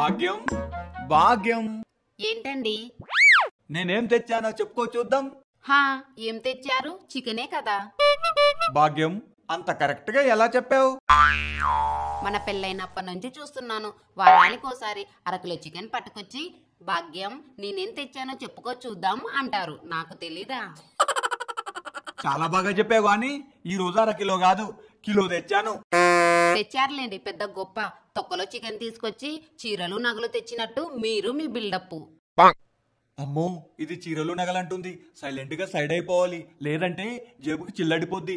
భాగ్యం భాగ్యం ఏంటండి నేనేం తెచ్చానో చెప్పుకో చూద్దాం హా ఏం తెచ్చారు చికెనే కదా భాగ్యం అంత కరెక్ట్ గా ఎలా చెప్పావు మన పెళ్ళైనప్పటి నుంచి చూస్తున్నాను వారానికి ఒకసారి అరకిలో చికెన్ పట్టుకొచ్చి భాగ్యం నేనేం తెచ్చానో చెప్పుకో చూద్దాం అంటారు నాకు తెలీదా చాలా బాగా చెప్పావు కానీ ఈ రోజు అర కిలో కాదు కిలో తెచ్చాను తెచ్చారులేండి పెద్ద గొప్ప తొక్కలో చికెన్ తీసుకొచ్చి చీరలు నగలు తెచ్చినట్టు మీరు మీ బిల్డప్ అమ్మో ఇది చీరలు నగలంటుంది సైలెంట్ గా సైడ్ అయిపోవాలి లేదంటే జేబుకి చిల్లడిపోద్ది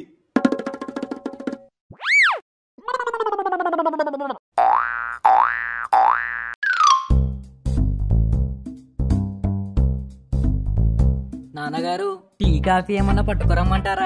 నాన్నగారు టీ కాఫీ ఏమన్నా పట్టుకురమ్మంటారా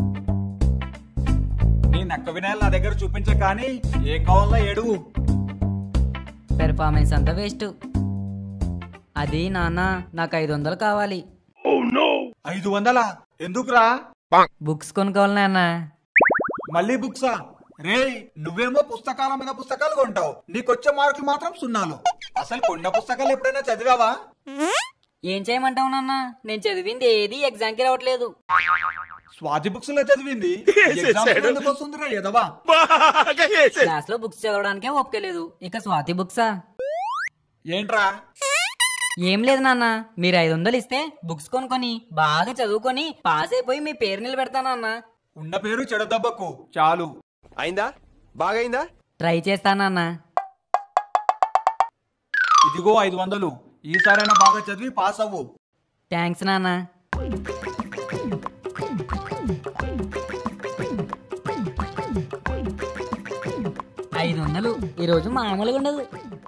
నీ నక్క వినాయలు నా దగ్గర చూపించే కానీ ఏం కావాలా ఏడువు పెర్ఫార్మెన్స్ అంతా వేస్ట్ అది నాన్న నాకు ఐదు వందలు కావాలి ఐదు వందలా ఎందుకురా బుక్స్ కొనుక్కోవాలి నాన్న మళ్ళీ బుక్సా రే నువ్వేమో పుస్తకాల మీద పుస్తకాలు కొంటావు నీకొచ్చే మార్కులు మాత్రం సున్నాలు అసలు కొన్న పుస్తకాలు ఎప్పుడైనా చదివావా ఏం చేయమంటావు నాన్న నేను చదివింది ఏది ఎగ్జామ్ కి రావట్లేదు స్వాతి బుక్స్ లో చదివింది ఎగ్జామ్ ఎందుకు వస్తుందిరా ఎదవా క్లాస్ లో బుక్స్ చదవడానికే ఒప్పుకోలేదు ఇక స్వాతి బుక్సా ఏంట్రా ఏం లేదు నాన్న మీరు ఐదు వందలు ఇస్తే బుక్స్ కొనుక్కొని బాగా చదువుకొని పాస్ అయిపోయి మీ పేరు నిలబెడతానన్న ఉన్న పేరు చెడదబ్బకు చాలు అయిందా బాగైందా ట్రై చేస్తానన్న ఇదిగో ఐదు వందలు ఈసారైనా బాగా చదివి పాస్ అవ్వు థ్యాంక్స్ నాన్న ఐదు వందలు ఈరోజు మామూలుగా ఉండదు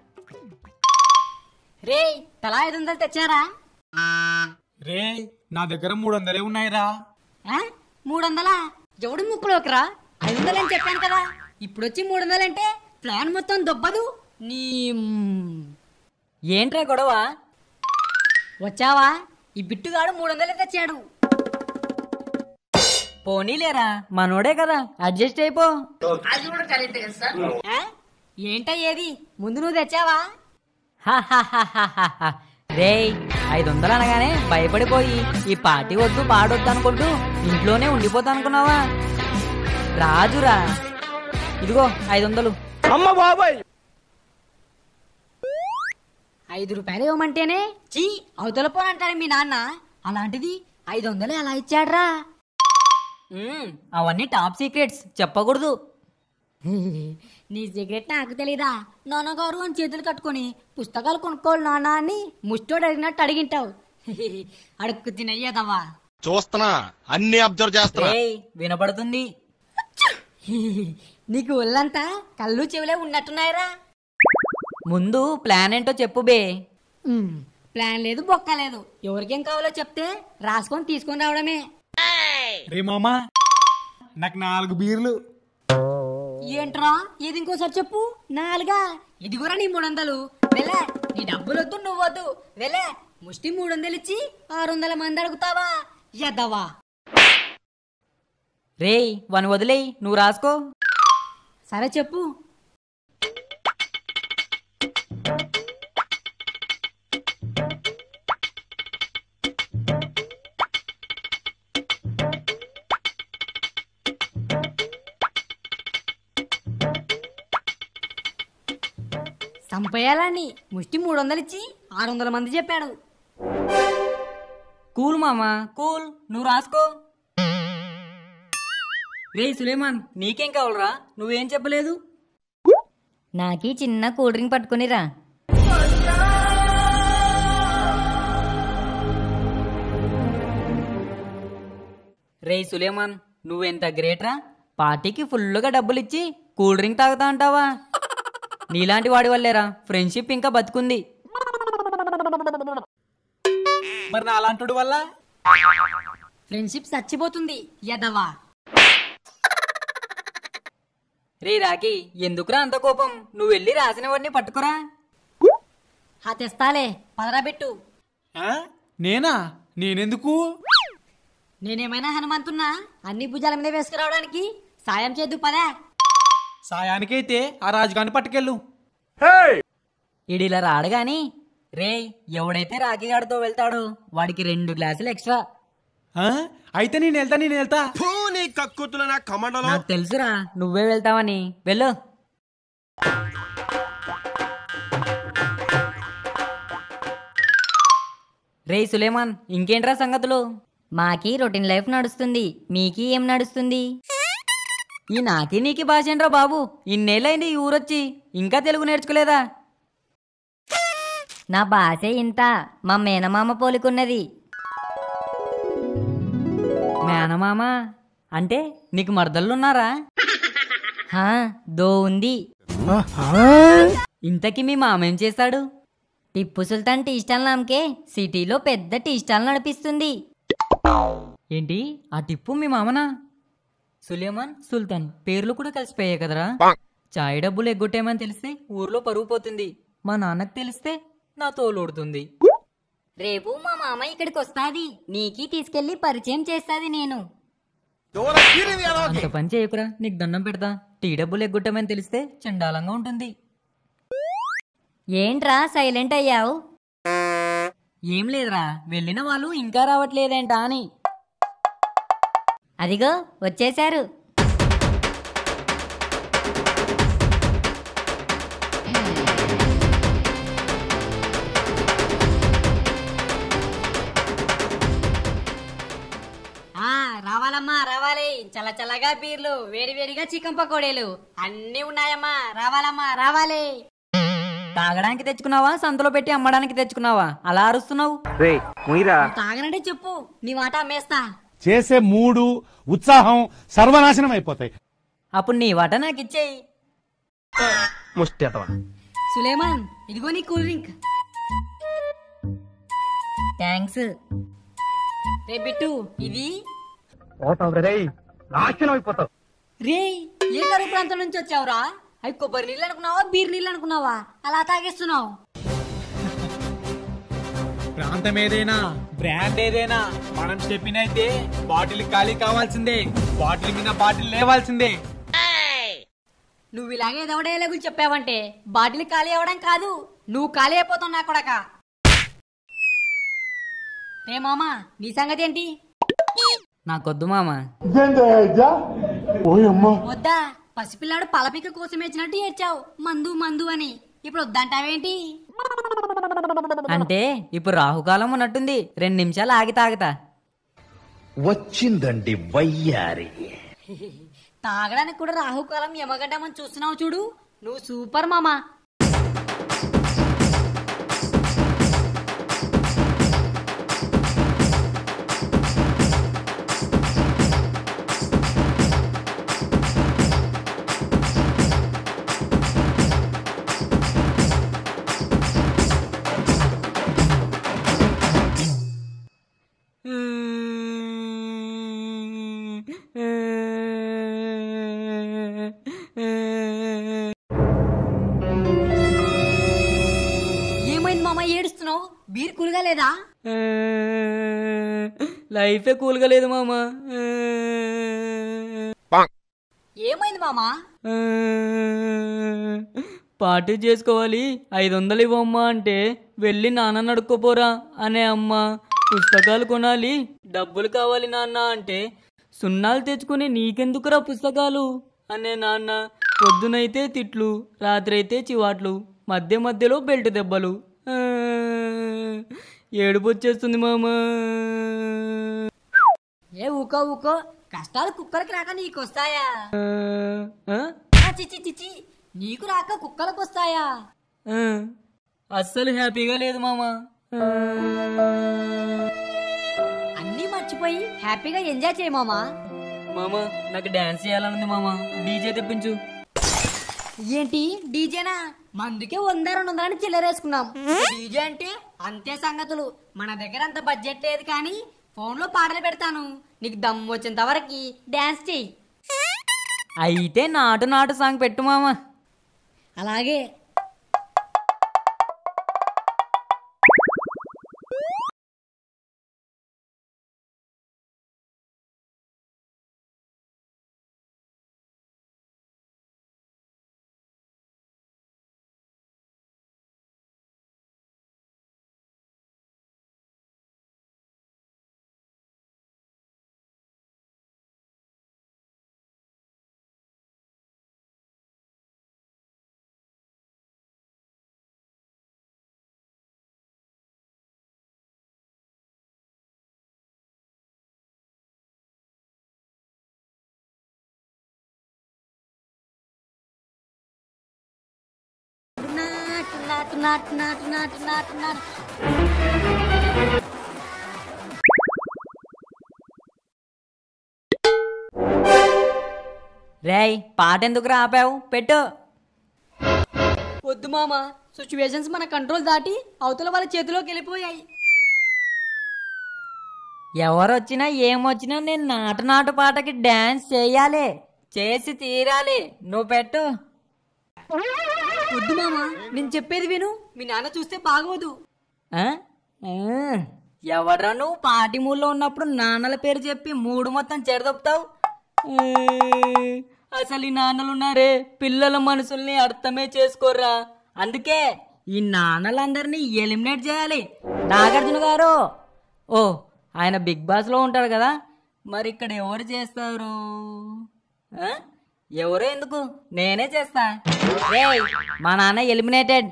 రే తలా ఐదు వందలు తెచ్చారా రే నా దగ్గర మూడు వందలే ఉన్నాయిరా మూడు వందలా ఎవడు ముక్కులోకిరా ఐదు వందలు అని చెప్పాను కదా ఇప్పుడు వచ్చి మూడు వందలంటే ప్లాన్ మొత్తం దొబ్బదు నీ ఏంట్రా గొడవ వచ్చావా ఈ బిట్టుగాడు మూడు వందలే తెచ్చాడు పోనీలేరా మనోడే కదా అడ్జస్ట్ అయిపో ఆ? ఏంటా ఏది ముందు నువ్వు తెచ్చావా రే ఐదు వందలు అనగానే భయపడిపోయి ఈ పార్టీ వద్దు పాడొద్దు అనుకుంటూ ఇంట్లోనే ఉండిపోతా అనుకున్నావా రాజురా ఇదిగో ఐదు వందలు అమ్మ బాబాయ్ ఐదు రూపాయలు ఇవ్వమంటేనే చీ అవతల పోనంటారు మీ నాన్న అలాంటిది ఐదు వందలు ఎలా ఇచ్చాడ్రా అవన్నీ టాప్ సీక్రెట్స్ చెప్పకూడదు నీ సీక్రెట్ నాకు తెలీదా నాన్నగారు అని చేతులు కట్టుకొని పుస్తకాలు కొనుక్కోవాలి నాన్న అని ముష్టోడు అడిగినట్టు అడిగింటావు అడుక్కు తినయ్యదవా చూస్తున్నా అన్ని అబ్జర్వ్ చేస్తున్నా వినపడుతుంది నీకు ఒళ్ళంతా కళ్ళు చెవులే ఉన్నట్టున్నాయరా ముందు ప్లాన్ ఏంటో చెప్పు బే ప్లాన్ లేదు బొక్క లేదు ఎవరికేం కావాలో చెప్తే రాసుకొని తీసుకొని రావడమే రే మామా నాకు నాలుగు బీర్లు ఏంట్రా ఇది ఇంకోసారి చెప్పు నాలుగా ఇది కూడా నీ మూడు వందలు వెళ్ళే నీ డబ్బులు వద్దు నువ్వు వద్దు వెళ్ళే ముష్టి మూడు వందలు ఇచ్చి ఆరు వందల మంది అడుగుతావా ఎద్దవా రే వన్ వదిలేయి నువ్వు రాసుకో సరే చెప్పు చంపేయాలని ముష్టి మూడు వందలు ఇచ్చి ఆరు వందల మంది చెప్పాడు కూల్ మామా కూల్ నువ్వు రాసుకో రే సులేమాన్ నీకేం కావాలరా నువ్వేం చెప్పలేదు నాకి చిన్న కూల్ డ్రింక్ పట్టుకునిరా రే సులేమాన్ నువ్వెంత గ్రేట్రా పార్టీకి ఫుల్గా డబ్బులు ఇచ్చి కూల్ డ్రింక్ తాగుతా అంటావా నీలాంటి వాడి వల్లేరా ఫ్రెండ్షిప్ ఇంకా బతుకుంది మరి నా అలాంటి వల్ల ఫ్రెండ్షిప్ చచ్చిపోతుంది యదవా రే రాకి ఎందుకురా అంత కోపం నువ్వు వెళ్ళి రాసిన వాడిని పట్టుకురా హా తెస్తాలే పదరా పెట్టు నేనా నేనెందుకు నేనేమైనా హనుమంతున్నా అన్ని భుజాల మీద వేసుకురావడానికి సాయం చేద్దు పదా సాయానికైతే ఆ రాజుగాని పట్టుకెళ్ళు ఈడిలా రాడు గాని రే ఎవడైతే రాఖీ గాడితో వెళ్తాడో వాడికి రెండు గ్లాసులు ఎక్స్ట్రా ఆ? అయితే నేను వెళ్తా నేను వెళ్తా ఫూ, నీ కక్కుతుల నా కమండలో నాకు తెలుసురా నువ్వే వెళ్తావని వెళ్ళు రే సులేమాన్ ఇంకేంట్రా సంగతులు మాకి రొటీన్ లైఫ్ నడుస్తుంది మీకి ఏం నడుస్తుంది ఈ నాకి నీకి భాష ఏంట్రా బాబు ఇన్నేళ్ళైంది ఈ ఊరొచ్చి ఇంకా తెలుగు నేర్చుకోలేదా నా భాష ఇంత మా మేనమామ పోలికున్నది మేనమామ అంటే నీకు మరదళ్ళున్నారా హా దో ఉంది ఇంతకీ మీ మామ ఏం చేశాడు టిప్పు సుల్తాన్ టీ స్టాల్ నామకే సిటీలో పెద్ద టీ స్టాల్ నడిపిస్తుంది ఏంటి ఆ టిప్పు మీ మామనా సులేమాన్ సుల్తాన్ పేర్లు కూడా కలిసిపోయాయి కదరా చాయ్ డబ్బులు ఎగ్గొట్టేమని తెలిస్తే ఊర్లో పరుగు పోతుంది మా నాన్నకు తెలిస్తే నా తోలుడుతుంది రేపు మా మామ ఇక్కడికి వస్తాది నీకి తీసుకెళ్లి పరిచయం చేస్తాది నేను అంత పని చేయకురా నీకు దండం పెడతా టీ డబ్బులు ఎగ్గొట్టమని తెలిస్తే చండాలంగా ఉంటుంది ఏంట్రా సైలెంట్ అయ్యావు ఏం లేదురా వెళ్ళిన వాళ్ళు ఇంకా రావట్లేదేంటా అని అదిగో వచ్చేశారు ఆ రావాలమ్మా రావాలి చల్ల చల్లగా పీర్లు వేడి వేడిగా చికెన్ పకోడీలు అన్నీ ఉన్నాయమ్మా రావాలమ్మా రావాలి తాగడానికి తెచ్చుకున్నావా సంతలో పెట్టి అమ్మడానికి తెచ్చుకున్నావా అలా అరుస్తున్నావు తాగనంటే చెప్పు నీ మాట అమ్మేస్తా చేసే మూడు ఉత్సాహం సర్వనాశనం అయిపోతాయి అప్పుడు నీ వాట నాకు ఇచ్చేయి ముష్టెతవా సులేమాన్ ఇదిగో నీ కూల్ డ్రింక్ థ్యాంక్స్ రే బిట్టు ఇది నాశనం అయిపోతావు రే ఏ కరువు ప్రాంతం నుంచి వచ్చావురా అవి కొబ్బరి నీళ్ళు అనుకున్నావా బీర్ నీళ్ళు అనుకున్నావా అలా తాగేస్తున్నావు ప్రాంతం ఏదైనా బ్రాండ్ ఏదైనా మనం స్టెప్పిన్ అయితే బాటిల్ ఖాళీ కావాల్సిందే బాటిల్ మీద బాటిల్ లేవాల్సిందే నువ్వు ఇలాగే ఏదో డైలాగులు చెప్పావంటే బాటిల్ ఖాళీ అవ్వడం కాదు నువ్వు ఖాళీ అయిపోతావు నా కొడక రే మామా నీ సంగతి ఏంటి నాకొద్దు మామా వద్దా పసిపిల్లాడు పలపిక కోసం ఇచ్చినట్టు ఏడ్చావు మందు మందు అని ఇప్పుడు వద్దంటావేంటి అంటే ఇప్పుడు రాహుకాలం ఉన్నట్టుంది రెండు నిమిషాలు ఆగి తాగుతా వచ్చిందండి వయ్యారి తాగడానికి కూడా రాహుకాలం యమగడ్డమని చూస్తున్నావు చూడు నువ్వు సూపర్ మామా ఏమైంది మామ ఏడుస్తున్నావు బీర్ కూల్గా లేదా లైఫే కూల్గా లేదు మామ ఏమైంది మామా పార్టీ చేసుకోవాలి ఐదు వందలు ఇవ్వమ్మా అంటే వెళ్ళి నాన్న అడుక్కోపోరా అనే అమ్మ పుస్తకాలు కొనాలి డబ్బులు కావాలి నాన్న అంటే సున్నాలు తెచ్చుకుని నీకెందుకురా పుస్తకాలు అనే నాన్న పొద్దునైతే తిట్లు రాత్రైతే చివాట్లు మధ్య మధ్యలో బెల్ట్ దెబ్బలు ఆ, ఏడుపు వచ్చేస్తుంది మామ ఏ ఊకో ఊకో కష్టాలు కుక్కలకి రాక నీకు వస్తాయా ఆ? ఆ, చిచి చిచి నీకు రాక కుక్కలకు వస్తాయా ఆ, అస్సలు హ్యాపీగా లేదు మామ అన్నీ మర్చిపోయి హ్యాపీగా ఎంజాయ్ చేయి మామా మామ నాకు డాన్స్ చేయాలనుంది మామ డీజే తెప్పించు ఏంటి డీజేనా మందుకే వంద రెండు వందలని చిల్లరేసుకున్నాం డీజే అంటే అంతే సంగతులు మన దగ్గర అంత బడ్జెట్ లేదు కానీ ఫోన్ లో పాటలు పెడతాను నీకు దమ్ము వచ్చేంత వరకు డాన్స్ చెయ్యి అయితే నాటు నాటు సాంగ్ పెట్టు మామ అలాగే నాటు నాటు నాటు నాటు నాటు నాటు రేయ్ పాట ఎందుకు ఆపావు పెట్టు వద్దు మామ సిచ్యువేషన్స్ మన కంట్రోల్ దాటి అవతల వాళ్ళ చేతిలోకి వెళ్ళిపోయాయి ఎవరొచ్చినా ఏమొచ్చినా నేను నాటు నాటు పాటకి డాన్స్ చేయాలి చేసి తీరాలి నువ్వు పెట్టు వద్దు మామ నేను చెప్పేది విను మీ నాన్న చూస్తే బాగోదు ఆ? ఆ. ఎవడ్రా నువ్వు పార్టీ మూడ్లో ఉన్నప్పుడు నాన్నల పేరు చెప్పి మూడు మొత్తం చెడదొప్పుతావు అసలు ఈ నాన్నలు ఉన్నారే పిల్లల మనసుల్ని అర్థమే చేసుకోర్రా అందుకే ఈ నాన్నలందరినీ ఎలిమినేట్ చేయాలి నాగార్జున గారు ఓ ఆయన బిగ్ బాస్ లో ఉంటారు కదా మరి ఇక్కడ ఎవరు చేస్తారు ఆ? ఎవరు ఎందుకు నేనే చేస్తా రేయ్, మా నాన్న ఎలిమినేటెడ్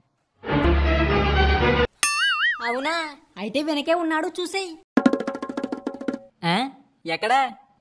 అవునా అయితే వెనకే ఉన్నాడు చూసేయి ఆ? ఎక్కడా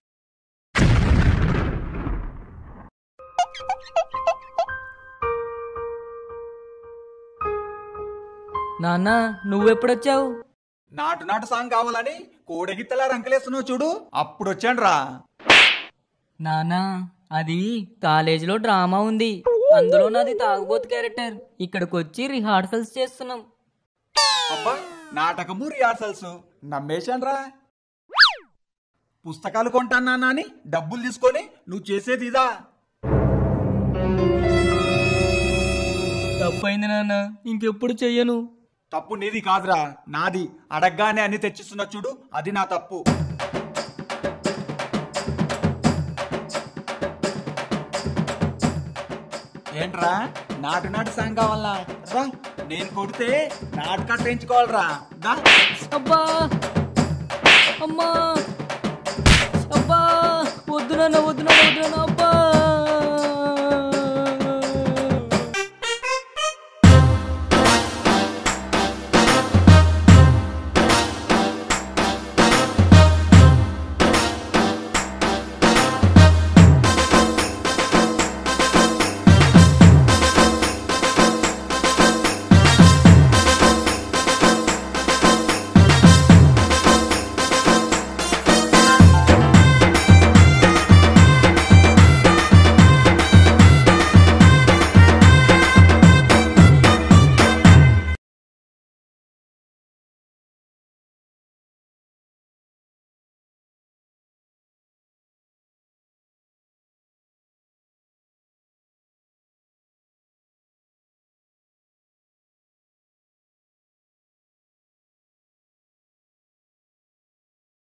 నాన్న నువ్వెప్పుడొచ్చావు నాటు నాటు సాంగ్ కావాలని కోడగిత్తలా రంకలేస్తున్నావు చూడు అప్పుడు వచ్చాను రా నానా అది కాలేజీలో డ్రామా ఉంది అందులో నాది తాగుబోతు క్యారెక్టర్ ఇక్కడికి వచ్చి రిహార్సల్స్ చేస్తున్నాం అబ్బా నాటకము రిహార్సల్స్ నమ్మేశాను రా పుస్తకాలు కొంటానా అని డబ్బులు తీసుకొని నువ్వు చేసేది ఇదా తప్పైంది నాన్న ఇంకెప్పుడు చెయ్యను తప్పు నీది కాదురా నాది అడగ్గానే అన్ని తెచ్చిస్తున్నా చూడు అది నా తప్పు ఏంట్రా నాటు నాటు సాంగ్ కావాలా రా నేను కొడితే నాటు కట్ట వేయించుకోవాలరా దా అబ్బా అమ్మా అబ్బా వద్దు నాన్న వద్దు నాన్న వద్దు నాన్న అబ్బా